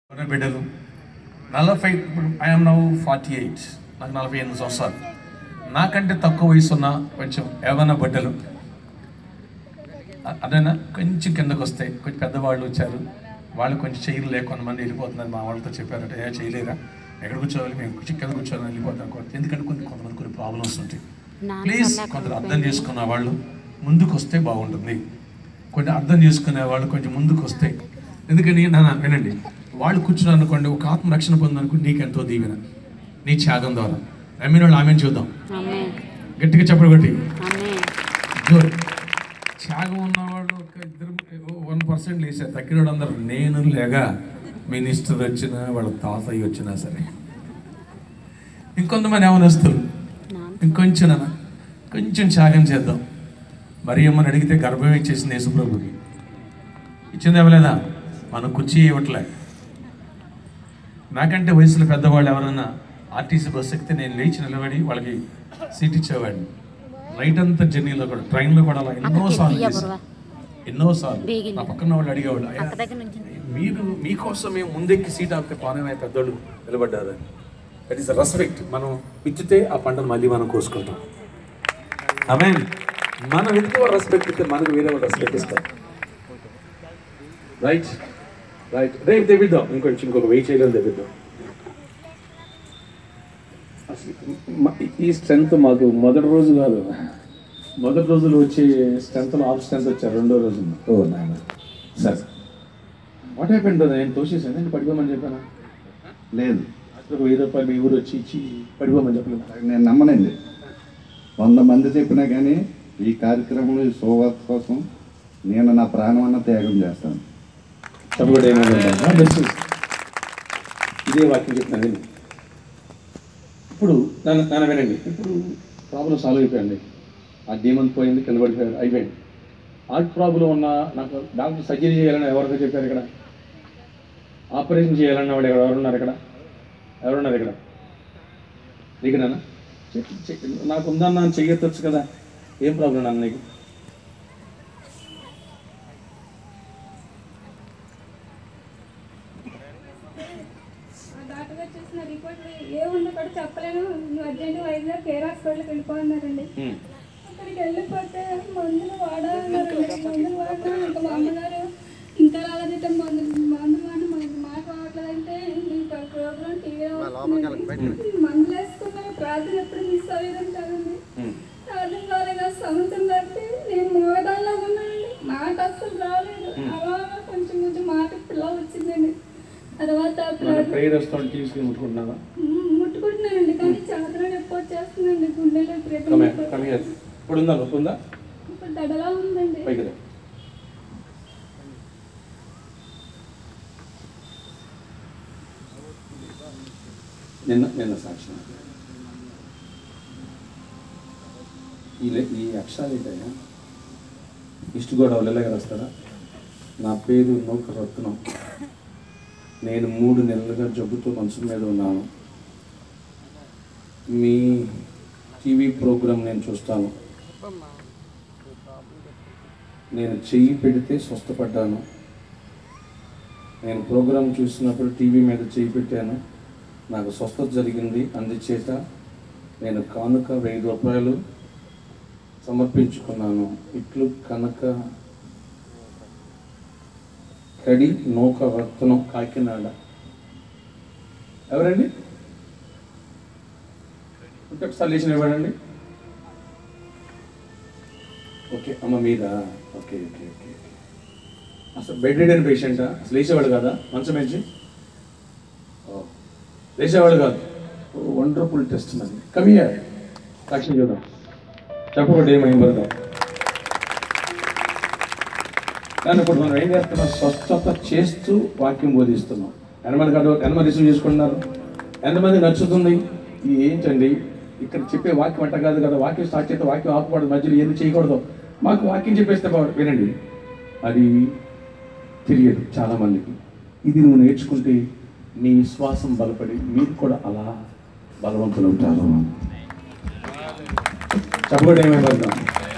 ఉన్న బిడ్డలు నలభై ఐఎమ్ నౌ ఫార్టీ ఎయిట్ నాకు నలభై ఎనిమిది సంవత్సరాలు నాకంటే తక్కువ వయసు ఉన్న కొంచెం ఏమైనా బిడ్డలు అ- అదేనా కొంచెం కిందకు వస్తాయి కొంచెం పెద్దవాళ్ళు వచ్చారు వాళ్ళు కొంచెం చేయలేక కొంతమంది వెళ్ళిపోతున్నారు మా వాళ్ళతో చెప్పారట ఏ చేయలేరా ఎక్కడ కూర్చోవాలి మేము కొంచెం కింద కూర్చోవాలి వెళ్ళిపోతాం కొంత ఎందుకంటే కొన్ని కొంతమంది కొన్ని ప్రాబ్లమ్స్ ఉంటాయి ప్లీజ్ కొందరు అర్థం చేసుకున్న వాళ్ళు ముందుకు వస్తే బాగుంటుంది కొంచెం అర్థం చేసుకునే వాళ్ళు కొంచెం ముందుకు వస్తే ఎందుకని నాన్న వినండి వాళ్ళు కూర్చున్నారు అనుకోండి ఒక ఆత్మ రక్షణ పొందనుకోండి నీకెంతో దీవెన నీ త్యాగం ద్వారా నమ్మిన వాళ్ళు ఆమెను చూద్దాం ఆమేన్ గట్టిగా చెప్పడు కొట్టి ఆమేన్ గుడ్ త్యాగం ఉన్నవాళ్ళు ఒక ఇద్దరు వన్ పర్సెంట్ లేసారు తగ్గిన అందరూ నేను లేగా మినిస్టర్ వచ్చినా వాళ్ళ తాతయ్య వచ్చినా సరే ఇంకొంతమంది ఏమనస్తులు నాన్న ఇంకొంచెం నాన్న కొంచెం త్యాగం చేద్దాం మరి అమ్మని అడిగితే గర్భం ఇచ్చేసింది యేసుప్రభుకి ఇచ్చింది ఇవ్వలేదా మనం కుర్చీ ఇవ్వట్లే నాకంటే వయసులో పెద్దవాళ్ళు ఎవరన్నా ఆర్టీసీ బస్సు ఎక్కితే నేను లేచి నిలబడి వాళ్ళకి సీట్ ఇచ్చేవాడిని రైట్ అంతా జర్నీలో కూడా ట్రైన్లో కూడా అలా ఎన్నోసార్లు తీయ చేశాను. బుర్ర. ఎన్నోసార్లు బేగిని. నా పక్కన వాళ్ళు అడిగేవాళ్ళు "అయ్యా, అక్క దగ్గర నుంచి మీరు మీకోసం మేము ముందెక్కి సీట్ ఆపితే పానమే పెద్దోళ్ళు నిలబడ్డారు దట్ ఈస్ రెస్పెక్ట్ మనం ఇచ్చితే ఆ పంటను మళ్ళీ మనం కోసుకుంటాం ఆమె మనం ఎక్కువ రెస్పెక్ట్ ఇస్తే మనకు వేరే వాళ్ళు రెస్పెక్ట్ ఇస్తారు రైట్ రైట్ రేపు తెప్పిద్దాం ఇంకొంచెం ఇంకొక వెయిట్ చేయలేదు తెప్పిద్దాం అసలు మ- ఈ స్ట్రెంత్ మాకు మొదటి రోజు కాదు మొదటి రోజులు వచ్చే స్ట్రెంత్ హాఫ్ స్ట్రెంత్ వచ్చారు రెండో రోజు ఓ నాయన సార్ వాట్ హ్యాపెండ్ నేను తోసేసాను నేను పడిపోమని చెప్పాను లేదు అసలు వెయ్యి రూపాయలు మీ ఊరు వచ్చి ఇచ్చి పడిపోమని చెప్పలేదు నేను నమ్మనండి వంద మంది చెప్పినా కానీ ఈ కార్యక్రమంలో ఈ శోభాత కోసం నేను నా ప్రాణం అన్న త్యాగం చేస్తాను చెప్పబడి ఏమైనా ఇదే వాక్యం చెప్తున్నాను విను. ఇప్పుడు నన్ను నన్ను వినండి ఇప్పుడు ప్రాబ్లం సాల్వ్ అయిపోయింది ఆ డీమన్ పోయింది కింద పడిపోయాడు అయిపోయింది హార్ట్ ప్రాబ్లం ఉన్న నాకు డాక్టర్ సర్జరీ చేయాలని ఎవరికో చెప్పారు ఇక్కడ ఆపరేషన్ చేయాలన్న వాడు ఎవరు ఎవరున్నారు ఇక్కడ ఎవరున్నారు ఇక్కడ నీకునా నాకు ఉందన్నా చెయ్యొచ్చు కదా ఏం ప్రాబ్లం నాన్న నీకు ఆ డాక్టర్ గారు చూసిన రిపోర్ట్ ఏముందో కూడా చెప్పలేను నువ్వు అర్జెంట్ వైజాగ్ కేర్ హాస్పిటల్కి వెళ్ళిపోతున్నారండి ఉమ్. అక్కడికి వెళ్ళిపోతే మందులు వాడాలన్నారండి మందులు వాడినా ఇంకా మా అమ్మగారు ఇంకా రాలేదైతే మందులు మందులు వాడిన మనకి మాట రావట్లేదంటే ఇంకా ప్రోగ్రామ్ టీవీలో వస్తుందండి. మందులు వేసుకున్నా ప్రార్థన ఎప్పుడు మిస్ అయ్యేదని కదండి ఉమ్. ప్రార్థన ద్వారా సముద్రం బట్టి నేను మోగదానిలో ఉన్నానండి మాట అస్సలు రాలేదు అలా కొంచెం కొంచెం మాట పిల్ల వచ్చిందండి తర్వాత మన ప్రార్థన ప్రేయర్ వస్తాను తీసుకుని ముట్టుకుంటున్నావా మ్మ్, ముట్టుకుంటున్నానండి కానీ చాదన నొప్పి వచ్చేస్తుందండి గుండెలో ప్రతి కమే నొప్పి. కమే ఇప్పుడు ఉందా నొప్పి ఉందా ఇప్పుడు దడలా ఉందండి పైకి రా. నిన్న నిన్న సాక్షి ఈ లే- ఈ అక్షరాలు ఏంటయ్యా ఇష్ట కూడా వెళ్ళగా రాస్తారా నా పేరు నౌక రత్నం నేను మూడు నెలలుగా జబ్బుతో మనసు మీద ఉన్నాను మీ టీవీ ప్రోగ్రాం నేను చూస్తాను నేను చెయ్యి పెడితే స్వస్థపడ్డాను నేను ప్రోగ్రాం చూసినప్పుడు టీవీ మీద చెయ్యి పెట్టాను నాకు స్వస్థత జరిగింది అందుచేత నేను కానుక వెయ్యి రూపాయలు సమర్పించుకున్నాను ఇట్లు కనుక కడి నూక రత్నం కాకినాడ ఎవరండి ఉంటే ఒకసారి లేచిన ఇవ్వడండి ఓకే అమ్మ మీద ఓకే ఓకే ఓకే ఓకే. అసలు బెడ్ రిడన్ పేషెంటా అసలు లేచేవాడు కదా మంచం వేసి ఓ, లేచేవాడు కాదు వండర్ఫుల్ టెస్ట్ మరి కమియా సాక్షి చూద్దాం చెప్పకుండా ఏమైంది బ్రదర్ కానీ ఇప్పుడు మనం ఏం చేస్తున్నాం స్వస్థత చేస్తూ వాక్యం బోధిస్తున్నాం ఎంతమంది కాదు ఎంతమంది రిసీవ్ చేసుకుంటున్నారు ఎంతమంది నచ్చుతుంది ఇది ఏంటండి ఇక్కడ చెప్పే వాక్యం అంట కాదు కదా వాక్యం స్టార్ట్ చేస్తే వాక్యం ఆపకూడదు మధ్యలో ఎందుకు చేయకూడదు మాకు వాక్యం చెప్పేస్తే బాగు వినండి అది తెలియదు చాలామందికి ఇది నువ్వు నేర్చుకుంటే నీ విశ్వాసం బలపడి మీరు కూడా అలా బలవంతులు అవుతారు చెప్పకుండా ఏమైపోతాం